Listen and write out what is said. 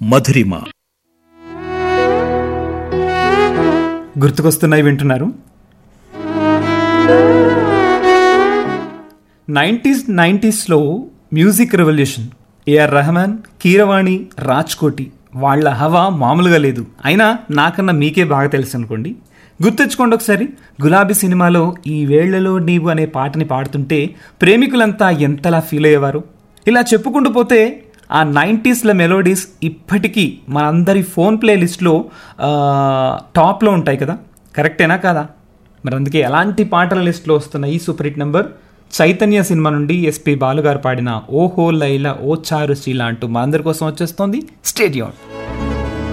మధురిమ గుర్తుకొస్తున్నాయి వింటున్నారు నైంటీస్ నైంటీస్లో music revolution AR Rahman Keeravani Rajkoti వాళ్ళ హవా మామూలుగా లేదు అయినా నాకన్నా మీకే బాగా తెలుసు అనుకోండి గుర్తెచ్చుకోండి ఒకసారి గులాబీ సినిమాలో ఈ వేళ్లలో నీవు అనే పాటని పాడుతుంటే ప్రేమికులంతా ఎంతలా ఫీల్ అయ్యేవారు ఇలా చెప్పుకుంటూ పోతే ఆ నైంటీస్ల మెలోడీస్ ఇప్పటికీ మనందరి ఫోన్ ప్లేలిస్ట్లో టాప్లో ఉంటాయి కదా కరెక్టేనా కాదా మరి అందుకే ఎలాంటి పాటల లిస్ట్లో వస్తున్న ఈ సూపర్ హిట్ నెంబర్ చైతన్య సినిమా నుండి ఎస్పి బాలుగారు పాడిన ఓహో లైలా ఓ చారు శీల అంటూ మా అందరి కోసం వచ్చేస్తోంది స్టేడియం